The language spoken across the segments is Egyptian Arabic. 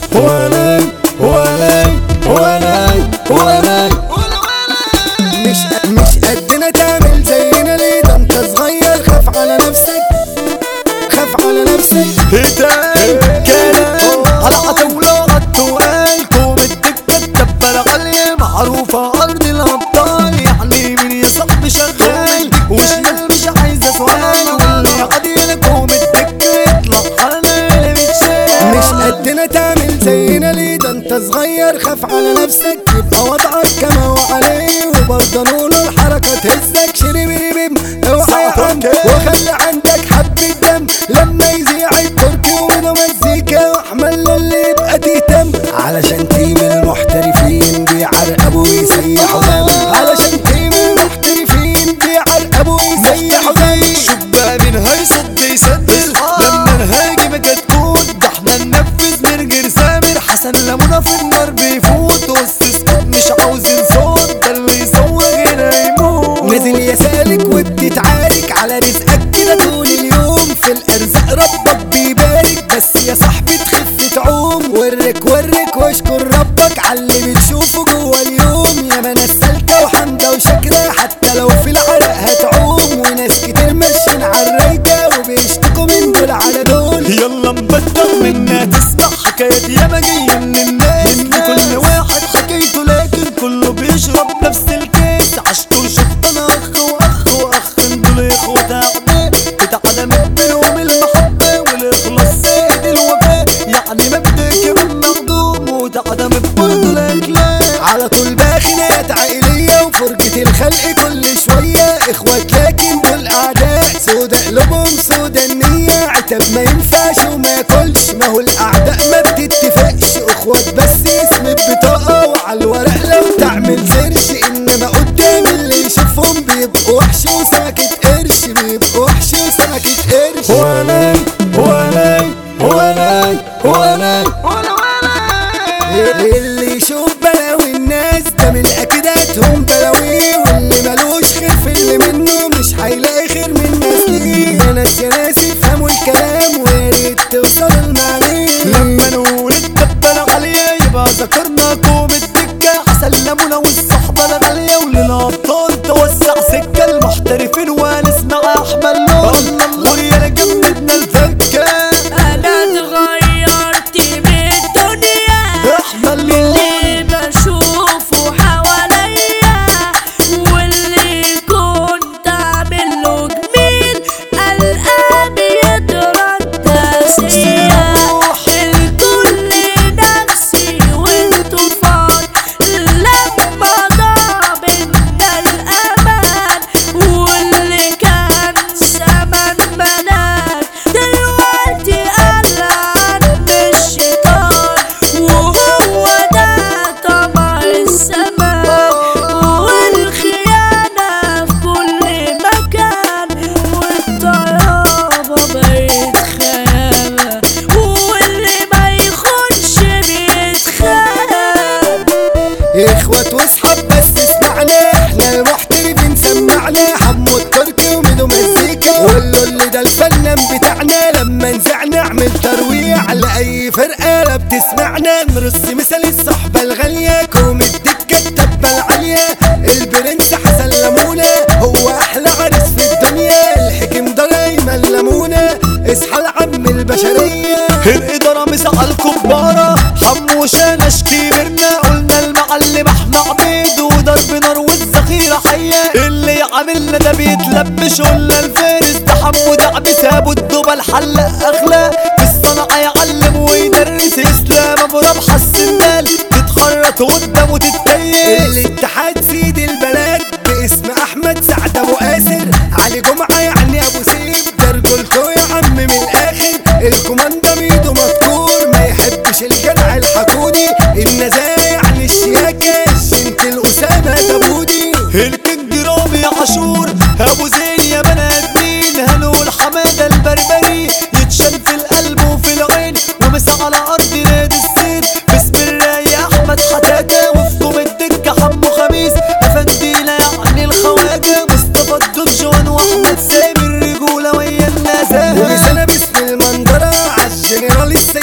وانا وانا وانا وانا مش مش قدنا تعمل زينا ليه ده انت صغير خاف على نفسك خاف على نفسك هتاي كلام على عتولة عالتقال الدكة الدبة غالية معروفة أرض الأبطال يعني مين يا صاحبي شغال وشمال مش عايزة سؤال واللي عادي لكم الدكة يطلع حالنا مش مش قدنا تعمل زينا ليه ده انت صغير خاف على نفسك يبقى وضعك كما هو عليه وبرضه نقول الحركة تهزك شري بيبي بيم اوعى يا عم وخلي عندك حبة دم لما يذيع التركي ومنه مزيكا واحمل له اللي يبقى تهتم علشان تيم المحترفين بيعرقبوا ويسيحوا دم علشان تيم المحترفين بيعرقبوا ويسيحوا دم شبه من هيصد يسدل لما نهاجم كتكوت ده احنا ننفذ من غير سامر حسن لمونا في النار بيفوت والسيسكوت مش عاوزين صوت ده اللي يصور هنا يموت نازل يا سالك وبتتعارك على رزقك كده طول اليوم في الارزاق ربك بيبارك بس يا صاحبي تخف تعوم ورك ورك واشكر ربك على اللي بتشوفه جوه اليوم يا ما ناس سالكه وحمده وشاكره حتى لو في العرق هتعوم وناس كتير ماشيين على الرايقه وبيشتكوا من دول على دول يلا نبطل منا تسمع حكايات ياما جاية من الناس ان كل واحد حكايته لكن كله بيشرب نفس الكيس عشتوا شفت انا اخ واخ واخ دول اخوات اعداء اتعلمت بينهم المحبة والاخلاص سيد الوفاء يعني مبدأ كمان مخدوم وتعلمت برضه الاخلاق على طول بقى خناقات عائلية وفرجة الخلق كل شوية اخوات لكن دول اعداء سودا قلوبهم سودا النية عتب ما ينفعش وما ياكلش ما هو الاعداء ما بتتفقش اخوات بس اسم البطاقة وعلى الورق لو تعمل سيرش انما قدام اللي يشوفهم بيبقوا وحش وساكت قرش بيبقوا وحش وساكت قرش وانا وانا وانا وانا اللي يشوف بلاوي الناس ده من اكيداتهم بلاوي واللي ملوش خير في اللي منه مش هيلاقي خير من ناس ليه يا ناس يا ناس يفهموا الكلام ويا ريت توصل المعنى لما نقول الدبة الغالية يبقى ذكرنا كوم الدكة حسن لمونا والصحبة الغالية وللأبطال توسع سكة المحترفين ونسمع أحمد لون وريانا جمدنا الفكة انا اتغيرت بالدنيا أحمد لون اللي بشوفه حواليا واللي كنت اعمل له جميل القى بيتردى فيا الكل نفسي وانتو فاض لما ضاع منا الامان واللي كان زمن منال دلوقتي قال عن الشيطان وهو ده طمع السماء والخيانة في كل مكان والطيابة بقت خيانة واللي ما يخونش بيتخان اخوات واصحاب بس اسمعنا احنا المحترفين سمعنا حمو التركي وميدو مزيكا وقولوا اللي ده الفنان بتاعنا لما نزعنا اعمل ترويع لاي فرقه لا بتسمعنا نرص مثال الصحبه الغاليه كوم الدكه التبه العاليه البرنس حسن لمونه هو احلى عريس في الدنيا الحكم ده دايما لمونه اصحى العم البشريه الإدارة مسعى الكبارة حموشة نشكي كبرنا قلنا المعلم احنا عبيد وضرب نار والذخيرة حية اللي عاملنا ده بيتلبش قلنا الفارس ده حمو دعب سابوا الدوبة الحلق أخلاق في الصنعة يعلم ويدرس إسلام أبو ربح السندال تتخرط قدامه تتكيف الاتحاد سيد البلد باسم احمد سعد ابو قاسر علي جمعه يعني ابو سيف ده رجولته يا عم من الاخر الكوماندا ميدو مذكور ما يحبش الجدع الحقودي النزاهه يعني الشياكه الشنت الاسامه داوودي الكينج رامي عاشور ابو زين يا بني الدين هنقول حماده البربري يتشال في القلب وفي العين ومسا على ارض نادي السين بسم الله يا احمد حتاته وفكم الدكه حمو خميس افندينا يعني الخواجه مصطفى الدبجوان واحمد سامي الرجوله ويا النزاهه وسنة باسم المنظرة عالجنرال السيد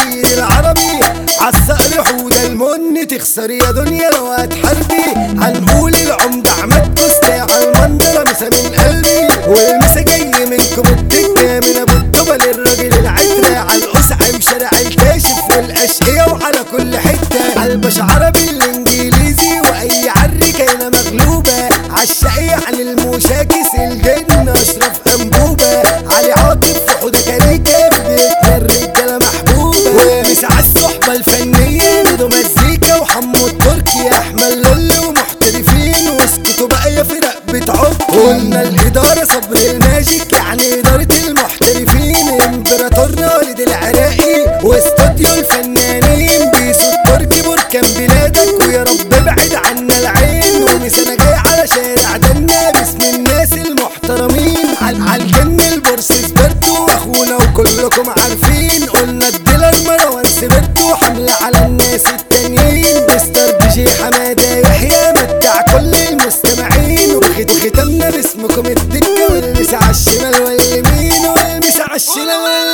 عربي عالصقر حودة المن تخسر يا دنيا لو هتحاربي هنقول العمدة عماد كوستي عالمنظرة مسا من قلبي والمسا جاي منكم الدنيا من ابو الدبل الراجل العترة عالقسعم شارع الكاشف والاشقية وعلى كل حتة عالبش عربي الانجليزي واي عركة هنا مغلوبة عالشقية عن المشاكس الجن اشرف انبوبة علي عاطف وحودة كاريكا بيتنا الرجالة محبوبة ومسا عالصحبة الفنية ميدو مزيكا وحمو التركي احمد لولي ومحترفين واسكتوا بقى يا فرق بتعب قلنا الادارة صبر الماجيك يعني ادارة المحترفين امبراطورنا والد العراقي واستوديو الفنانين بيسو التركي بركان بلادك ويا رب ابعد عنا العين ومس انا جاي على شارع دنا باسم الناس المحترمين عال عالجن البورس سبرتو واخونا وكلكم عارفين قلنا الديلر مروان سبرتو حملة على الناس التانيين مستر دي جي حمادة يحيى متع كل المستمعين وخت- وختمنا باسمكم الدكة والمس على الشمال واليمين والمس على الشمال